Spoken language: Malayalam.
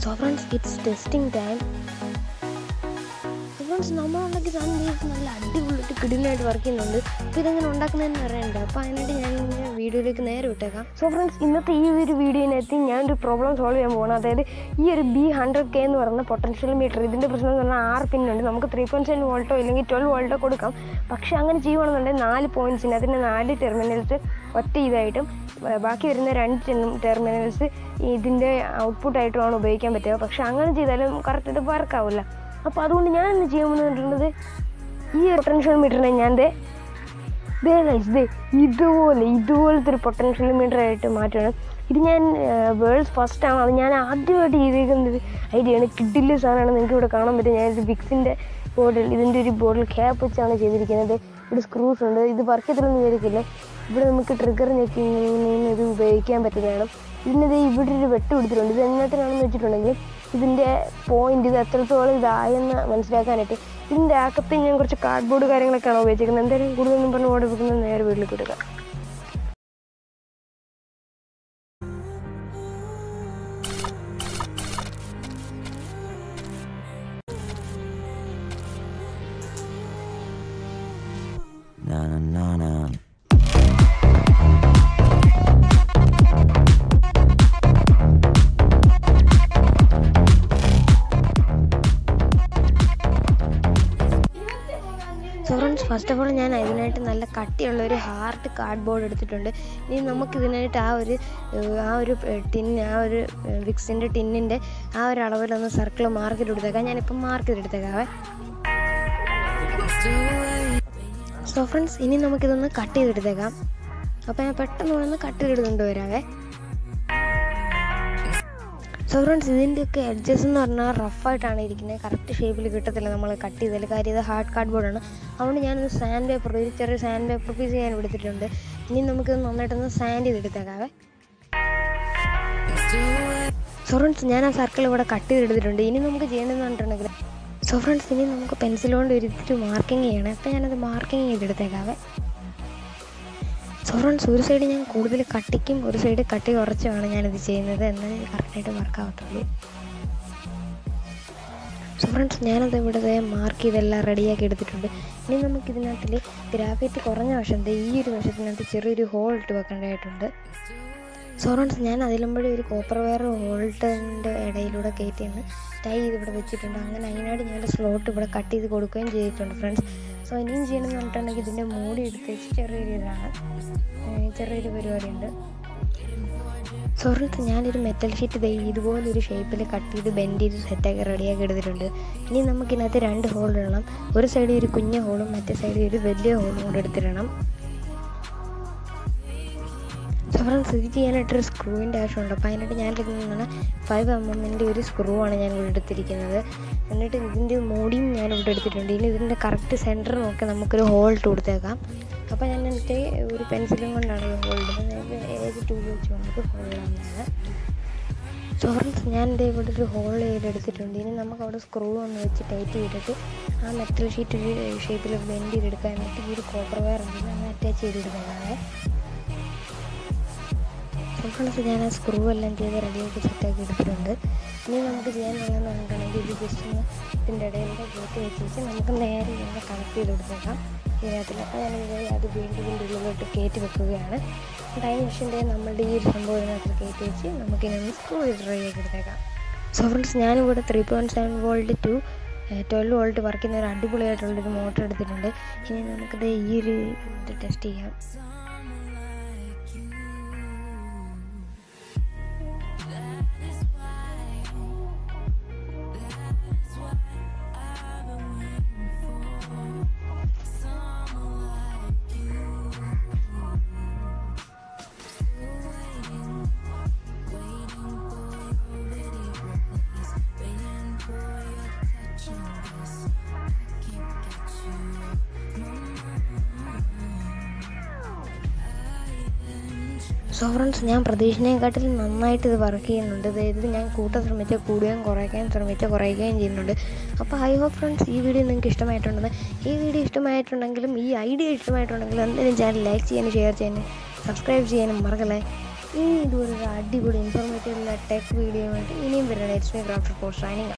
So friends it's testing time friends നമ്മളുണ്ടാക്കിയ സാധനം ചെയ്ത് നല്ല അടിപൊളിയായിട്ട് കിടിലായിട്ട് വർക്ക് ചെയ്യുന്നുണ്ട് അപ്പോൾ ഇതെങ്ങനെ ഉണ്ടാക്കുന്നതെന്ന് അറിയണ്ട അപ്പോൾ അതിനായിട്ട് ഞാൻ ഇങ്ങനെ വീഡിയോയിലേക്ക് നേരെ വിട്ടേക്കാം സോ ഫ്രണ്ട്സ് ഇന്നത്തെ ഈ ഒരു വീഡിയോയിനെത്തി ഞാനൊരു പ്രോബ്ലം സോൾവ് ചെയ്യാൻ പോകണം അതായത് ഈ ഒരു ബി ഹൺഡ്രഡ് കെ എന്ന് പറയുന്ന പൊട്ടൻഷ്യൽ മീറ്റർ ഇതിൻ്റെ പ്രശ്നം എന്ന് പറഞ്ഞാൽ ആറ് പിന്നുണ്ട് നമുക്ക് ത്രീ പോയിൻറ്റ് സെവൻ വോൾട്ടോ ഇല്ലെങ്കിൽ ട്വൽവ് വോൾട്ടോ കൊടുക്കാം പക്ഷേ അങ്ങനെ ചെയ്യുകയാണെന്നുണ്ടെങ്കിൽ നാല് പോയിൻറ്റ്സിന് അതിന് നാല് ടെർമിനൽസ് ഒറ്റ ഇതായിട്ടും ബ- ബാക്കി വരുന്ന രണ്ട് ടെർമിനൽസ് ഇതിൻ്റെ ഔട്ട്പുട്ടായിട്ടുമാണ് ഉപയോഗിക്കാൻ പറ്റുക പക്ഷേ അങ്ങനെ ചെയ്താലും കറക്റ്റായിട്ട് വർക്ക് ആവില്ല അപ്പോൾ അതുകൊണ്ട് ഞാൻ എന്ത് ചെയ്യാമെന്ന് പറഞ്ഞിട്ടുള്ളത് ഈ പൊട്ടൻഷ്യൽ മീറ്ററിനെ ഞാൻ ദേ ദേ guys, ദേ ഇതുപോലെ ഇതുപോലത്തെ ഒരു പൊട്ടൻഷ്യൽ മീറ്റർ ആയിട്ട് മാറ്റണം ഇത് ഞാൻ വേൾഡ്സ് ഫസ്റ്റ് ആണ് അത് ഞാൻ ആദ്യമായിട്ട് ചെയ്തേക്കുന്ന ഒരു ഐഡിയ ആണ് കിഡില് സാധനമാണ് നിങ്ങൾക്ക് ഇവിടെ കാണാൻ പറ്റും ഞാൻ ഒരു വിക്സിൻ്റെ ബോർഡിൽ ഇതിൻ്റെ ഒരു ബോർഡിൽ ക്യാപ്പ് വെച്ചാണ് ചെയ്തിരിക്കുന്നത് ഇവിടെ സ്ക്രൂസ് ഉണ്ട് ഇത് വർക്ക് ചെയ്തിട്ടൊന്നും വിചാരിക്കില്ല ഇവിടെ നമുക്ക് ട്രിഗർ ഞെക്കി ഇത് ഉപയോഗിക്കാൻ പറ്റുന്നതാണ് ഇതിനത് ഇവിടെ ഒരു വെട്ട് കൊടുത്തിട്ടുണ്ട് ഇത് എന്നത്തിനാണെന്ന് വെച്ചിട്ടുണ്ടെങ്കിൽ ഇതിൻ്റെ പോയിന്റ് ഇത് എത്രത്തോളം ഇതായെന്ന് മനസ്സിലാക്കാനായിട്ട് ഇതിൻ്റെ അകത്ത് ഞാൻ കുറച്ച് കാർഡ്ബോർഡ് കാര്യങ്ങളൊക്കെയാണ് ഉപയോഗിച്ചിരിക്കുന്നത് എന്തായാലും കൂടുതലൊന്നും പറഞ്ഞ് ഓർഡർ വെക്കുന്നത് നേരെ വീട്ടിൽ കൊടുക്കാം Na na na na. So friends first of all ഞാൻ ഇതിനായിട്ട് നല്ല കട്ടിയുള്ള ഒരു ഹാർഡ് കാർഡ്ബോർഡ് എടുത്തിട്ടുണ്ട് ഇനി നമുക്ക് ഇതിനായിട്ട് ആ ഒരു ഏഹ്, ആ ഒരു ടിൻ ആ ഒരു വിക്സിൻ്റെ ടിന്നിൻ്റെ ആ ഒരു അളവിലൊന്ന് സർക്കിൾ മാർക്ക് ചെയ്തെടുത്തേക്കാം ഞാനിപ്പം മാർക്ക് ചെയ്തെടുത്തേക്കാവേ സോ ഫ്രണ്ട്സ് ഇനി നമുക്കിതൊന്ന് കട്ട് ചെയ്തെടുത്തേക്കാം അപ്പോൾ ഞാൻ പെട്ടെന്ന് ഒന്ന് കട്ട് ചെയ്തെടുത്തുകൊണ്ട് വരാവേ സോ ഫ്രണ്ട്സ് ഇതിൻ്റെയൊക്കെ എഡ്ജസ് എന്ന് പറഞ്ഞാൽ റഫായിട്ടാണ് ഇരിക്കുന്നത് കറക്റ്റ് ഷേപ്പിൽ കിട്ടത്തില്ല നമ്മൾ കട്ട് ചെയ്താൽ കാര്യം ഇത് ഹാർഡ് കാർഡ്ബോർഡാണ് അതുകൊണ്ട് ഞാനൊന്ന് സാൻഡ് പേപ്പർ ഒരു ചെറിയ സാൻഡ് പേപ്പർ പീസ് ഞാൻ എടുത്തിട്ടുണ്ട് ഇനി നമുക്കിത് നന്നായിട്ടൊന്ന് സാൻഡ് ചെയ്തെടുത്തേക്കാവേ സോ ഫ്രണ്ട്സ് ഞാൻ ആ സർക്കിൾ ഇവിടെ കട്ട് ചെയ്തെടുത്തിട്ടുണ്ട് ഇനി നമുക്ക് ചെയ്യേണ്ടതെന്ന് പറഞ്ഞിട്ടുണ്ടെങ്കിൽ സോ ഫ്രണ്ട്സ് ഇനി നമുക്ക് പെൻസിൽ കൊണ്ട് ഒരു ഇത്തിരി മാർക്കിംഗ് ചെയ്യണം അപ്പോൾ ഞാനത് മാർക്കിംഗ് ചെയ്തെടുത്തേക്കാവേ സോ ഫ്രണ്ട്സ് ഒരു സൈഡ് ഞാൻ കൂടുതൽ കട്ടിക്കും ഒരു സൈഡ് കട്ടി കുറച്ചുമാണ് ഞാനിത് ചെയ്യുന്നത് എന്നാലേ ഇത് കറക്റ്റായിട്ട് വർക്ക് ആവത്തുള്ളൂ സോ ഫ്രണ്ട്സ് ഞാനത് ഇവിടെ മാർക്ക് ചെയ്തെല്ലാം റെഡിയാക്കി എടുത്തിട്ടുണ്ട് ഇനി നമുക്ക് ഇതിനകത്തിൽ ഗ്രാഫൈറ്റ് കുറഞ്ഞ വശത്ത് ഈ ഒരു വശത്തിനകത്ത് ചെറിയൊരു ഹോൾ ഇട്ട് വെക്കേണ്ടതായിട്ടുണ്ട് സോ ഫ്രണ്ട്സ് ഞാൻ അതിലുമ്പോഴേ ഒരു കോപ്പർ വയർ ഹോൾട്ടിൻ്റെ ഇടയിലൂടെ കയറ്റിയാണ് ടൈ ചെയ്ത് ഇവിടെ വെച്ചിട്ടുണ്ട് അങ്ങനെ അതിനായിട്ട് ഞാൻ സ്ലോട്ട് ഇവിടെ കട്ട് ചെയ്ത് കൊടുക്കുകയും ചെയ്തിട്ടുണ്ട് ഫ്രണ്ട്സ് സോ ഇനിയും ചെയ്യണമെന്ന് പറഞ്ഞിട്ടുണ്ടെങ്കിൽ ഇതിൻ്റെ മൂടി എടുത്ത് വെച്ച് ചെറിയൊരു ഇതാണ് ഏഹ് ചെറിയൊരു പരിപാടിയുണ്ട് സോ ഫ്രണ്ട്സ് ഞാനൊരു മെറ്റൽ ഷീറ്റ് ദേ ഇതുപോലൊരു ഷേപ്പിൽ കട്ട് ചെയ്ത് ബെൻഡ് ചെയ്ത് സെറ്റാക്കി റെഡിയാക്കി എടുത്തിട്ടുണ്ട് ഇനി നമുക്കിതിനകത്ത് രണ്ട് ഹോൾ ഇടണം ഒരു സൈഡിൽ ഒരു കുഞ്ഞ ഹോളും മറ്റേ സൈഡിൽ ഒരു വലിയ ഹോളും കൂടെ എടുത്തിടണം സോ ഫ്രണ്ട്സ് ഇത് ചെയ്യാനായിട്ടൊരു സ്ക്രൂവിൻ്റെ ആവശ്യമുണ്ട് അപ്പോൾ അതിനായിട്ട് ഞാൻ എടുക്കുന്നതാണ് ഫൈവ് എം എമ്മിൻ്റെ ഒരു സ്ക്രൂ ആണ് ഞാൻ ഇവിടെ എടുത്തിരിക്കുന്നത് എന്നിട്ട് ഇതിൻ്റെ മൂടിയും ഞാൻ ഇവിടെ എടുത്തിട്ടുണ്ട് ഇനി ഇതിൻ്റെ കറക്റ്റ് സെൻറ്റർ നോക്കി നമുക്കൊരു ഹോൾ ഇട്ട് കൊടുത്തേക്കാം അപ്പോൾ ഞാൻ എന്നിട്ട് ഒരു പെൻസിലും കൊണ്ടാണ് ഈ ഹോൾ ഇടുന്നത് നിങ്ങൾക്ക് ഏത് ടൂൾ വെച്ച് നമുക്ക് ഹോൾ ഇടാവുന്നതാണ് സോ ഫ്രണ്ട്സ് ഞാൻ എൻ്റെ ഇവിടെ ഒരു ഹോൾ ചെയ്തെടുത്തിട്ടുണ്ട് ഇനി നമുക്ക് അവിടെ സ്ക്രൂ ഒന്ന് വെച്ച് ടൈറ്റ് ചെയ്തിട്ട് ആ മെറ്റൽ ഷീറ്റ് ഒരു ഷേപ്പിൽ ബെൻഡ് ചെയ്തെടുക്കുക എന്നിട്ട് ഈ ഒരു കോപ്പർ വയർ ഉണ്ടെങ്കിൽ അങ്ങനെ അറ്റാച്ച് ചെയ്തെടുക്കുന്നതാണ് ഫ്രണ്ട്സ് ഞാൻ ആ സ്ക്രൂ എല്ലാം ചെയ്ത് റെഡിയാക്കി സെറ്റാക്കി എടുത്തിട്ടുണ്ട് ഇനി നമുക്ക് ചെയ്യാനുള്ളതെന്ന് പറഞ്ഞിട്ടുണ്ടെങ്കിൽ ഇത് ജസ്റ്റ് ഒന്ന് ഇതിൻ്റെ ഇടയിലൂടെ കയറ്റി വെച്ച് വെച്ച് നമുക്ക് നേരെ ഇങ്ങനെ കണക്ട് ചെയ്ത് കൊടുത്തേക്കാം ഇതിനകത്തിൽ അപ്പോൾ ഞാനിത് അത് വീണ്ടും ഇതിൻ്റെ ഉള്ളിലോട്ട് കയറ്റി വെക്കുകയാണ് എന്നിട്ട് അതിന് ശേഷം ദേ നമ്മളുടെ ഈ ഒരു സംഭവം ഇതിനകത്ത് കയറ്റി വെച്ച് നമുക്ക് ഇതിനൊന്ന് സ്ക്രൂ ചെയ്ത് റെഡിയാക്കി എടുത്തേക്കാം സോ ഫ്രണ്ട്സ് ഞാനിവിടെ three point seven volt to twelve volt work ചെയ്യുന്ന ഒരു അടിപൊളിയായിട്ടുള്ളൊരു മോട്ടർ എടുത്തിട്ടുണ്ട് ഇനി നമുക്കിത് ഈ ഒരു ഇത് ടെസ്റ്റ് ചെയ്യാം സോ ഫ്രണ്ട്സ് ഞാൻ പ്രതീക്ഷിച്ചതിനെക്കാട്ടിൽ നന്നായിട്ട് ഇത് വർക്ക് ചെയ്യുന്നുണ്ട് അതായത് ഞാൻ കൂട്ടാൻ ശ്രമിച്ച കൂടുകയും കുറയ്ക്കാൻ ശ്രമിച്ച കുറയ്ക്കുകയും ചെയ്യുന്നുണ്ട് അപ്പോൾ ഐ ഹോപ്പ് ഫ്രണ്ട്സ് ഈ വീഡിയോ നിങ്ങൾക്ക് ഇഷ്ടമായിട്ടുണ്ടെന്ന് ഈ വീഡിയോ ഇഷ്ടമായിട്ടുണ്ടെങ്കിലും ഈ ഐഡിയ ഇഷ്ടമായിട്ടുണ്ടെങ്കിലും എന്തെങ്കിലും ചാനൽ ലൈക്ക് ചെയ്യാനും ഷെയർ ചെയ്യാനും സബ്സ്ക്രൈബ് ചെയ്യാനും മറക്കല്ലേ ഇനി ഇതുപോലൊരു അടിപൊളി ഇൻഫോർമേറ്റീവ് ടെക് വീഡിയോ ആയിട്ട് ഇനിയും വരുന്നത് it's my craft for shining